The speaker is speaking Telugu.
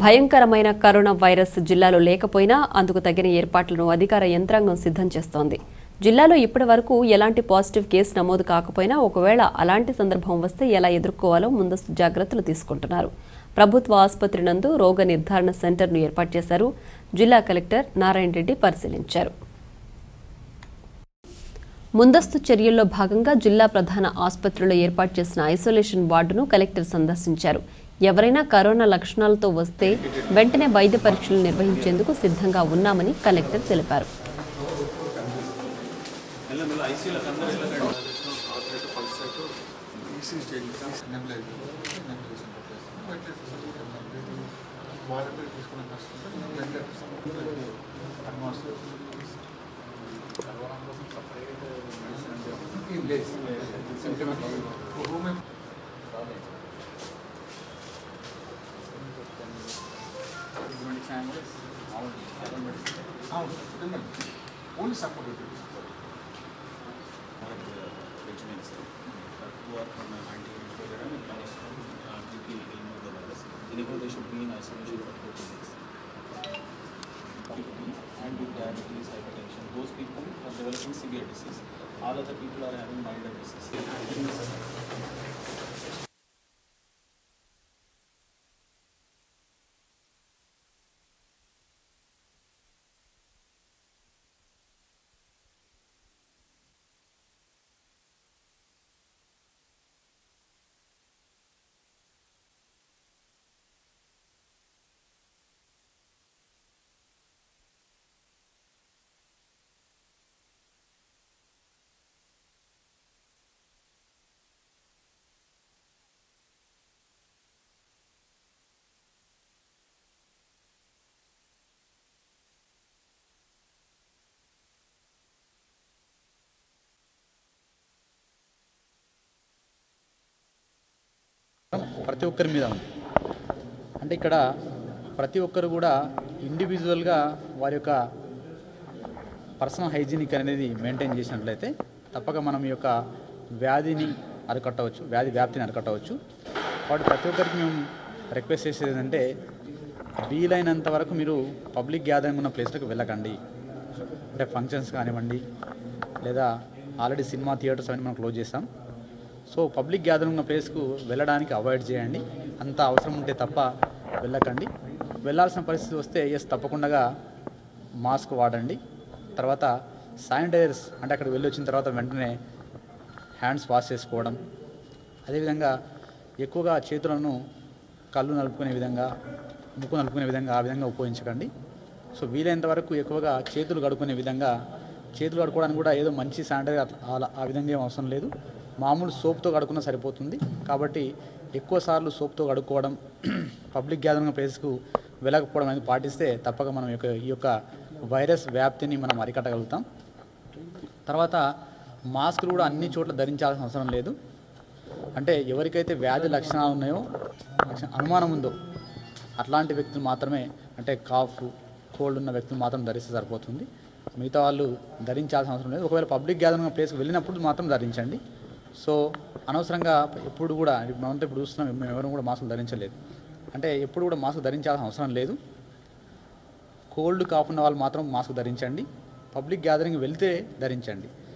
భయంకరమైన కరోనా వైరస్ జిల్లాలో లేకపోయినా అందుకు తగిన ఏర్పాట్లను అధికార యంత్రాంగం సిద్ధం చేస్తోంది జిల్లాలో ఇప్పటి వరకు ఎలాంటి పాజిటివ్ కేసు నమోదు కాకపోయినా ఒకవేళ అలాంటి సందర్భం వస్తే ఎలా ఎదుర్కోవాలో ముందస్తు జాగ్రత్తలు తీసుకుంటున్నారు ప్రభుత్వ ఆసుపత్రి నందు రోగ నిర్ధారణ సెంటర్ను ఏర్పాటు చేశారు జిల్లా కలెక్టర్ నారాయణ రెడ్డి పరిశీలించారు ముందస్తు చర్యల్లో భాగంగా జిల్లా ప్రధాన ఆసుపత్రిలో ఏర్పాటు చేసిన ఐసోలేషన్ వార్డును కలెక్టర్ సందర్శించారు ఎవరైనా కరోనా లక్షణాలతో వస్తే వెంటనే వైద్య పరీక్షలు నిర్వహించేందుకు సిద్ధంగా ఉన్నామని కలెక్టర్ తెలిపారు only support regiments uh, who are from uh, anti-infective and replenished from uh, BP will know the virus. Therefore, they should be in isolation for 40 days. And with diabetes, hypertension, those people are developing severe disease. All other people are having milder disease. ప్రతి ఒక్కరి మీద ఉంది అంటే ఇక్కడ ప్రతి ఒక్కరు కూడా ఇండివిజువల్గా వారి యొక్క పర్సనల్ హైజీనిక్ అనేది మెయింటైన్ చేసినట్లయితే తప్పక మనం ఈ యొక్క వ్యాధిని అరికట్టవచ్చు వ్యాధి వ్యాప్తిని అరికట్టవచ్చు కాబట్టి ప్రతి ఒక్కరికి మేము రిక్వెస్ట్ చేసేది ఏంటంటే వీలైనంత వరకు మీరు పబ్లిక్ గ్యాదరింగ్ ఉన్న ప్లేస్లకు వెళ్ళకండి అంటే ఫంక్షన్స్ కానివ్వండి లేదా ఆల్రెడీ సినిమా థియేటర్స్ అవన్నీ మనం క్లోజ్ చేస్తాం సో పబ్లిక్ గ్యాదరింగ్ ఉన్న ప్లేస్కు వెళ్ళడానికి అవాయిడ్ చేయండి అంత అవసరం ఉంటే తప్ప వెళ్ళకండి వెళ్ళాల్సిన పరిస్థితి వస్తే ఎస్ తప్పకుండా మాస్క్ వాడండి తర్వాత శానిటైజర్స్ అంటే అక్కడికి వెళ్ళి వచ్చిన తర్వాత వెంటనే హ్యాండ్స్ వాష్ చేసుకోవడం అదేవిధంగా ఎక్కువగా చేతులను కళ్ళు నలుపుకునే విధంగా ముక్కు నలుపుకునే విధంగా ఆ విధంగా ఉపయోగించకండి సో వీలైనంత వరకు ఎక్కువగా చేతులు కడుక్కునే విధంగా చేతులు కడుక్కోవడానికి కూడా ఏదో మంచి శానిటైజర్ అట్లా- అలా ఆ విధంగా ఏం అవసరం లేదు మామూలు సోప్తో కడుక్కున్నా సరిపోతుంది కాబట్టి ఎక్కువ సార్లు సోప్తో కడుక్కోవడం పబ్లిక్ గ్యాదరింగ్ ప్లేస్కు వెళ్ళకపోవడం అనేది పాటిస్తే తప్పక మనం యొక్క ఈ యొక్క వైరస్ వ్యాప్తిని మనం అరికట్టగలుగుతాం తర్వాత మాస్కులు కూడా అన్ని చోట్ల ధరించాల్సిన అవసరం లేదు అంటే ఎవరికైతే వ్యాధి లక్షణాలు ఉన్నాయో లక్ష- అనుమానం ఉందో అట్లాంటి వ్యక్తులు మాత్రమే అంటే కాఫ్ కోల్డ్ ఉన్న వ్యక్తులు మాత్రం ధరిస్తే సరిపోతుంది మిగతా వాళ్ళు ధరించాల్సిన అవసరం లేదు ఒకవేళ పబ్లిక్ గ్యాదరింగ్ ప్లేస్కి వెళ్ళినప్పుడు మాత్రం ధరించండి సో అనవసరంగా ఎప్పుడు కూడా మనమంతా ఇప్పుడు చూస్తున్నాం మేము ఎవరు కూడా మాస్కులు ధరించలేదు అంటే ఎప్పుడు కూడా మాస్క్ ధరించాల్సిన అవసరం లేదు కోల్డ్ కాకుండా వాళ్ళు మాత్రం మాస్క్ ధరించండి పబ్లిక్ గ్యాదరింగ్ వెళ్తే ధరించండి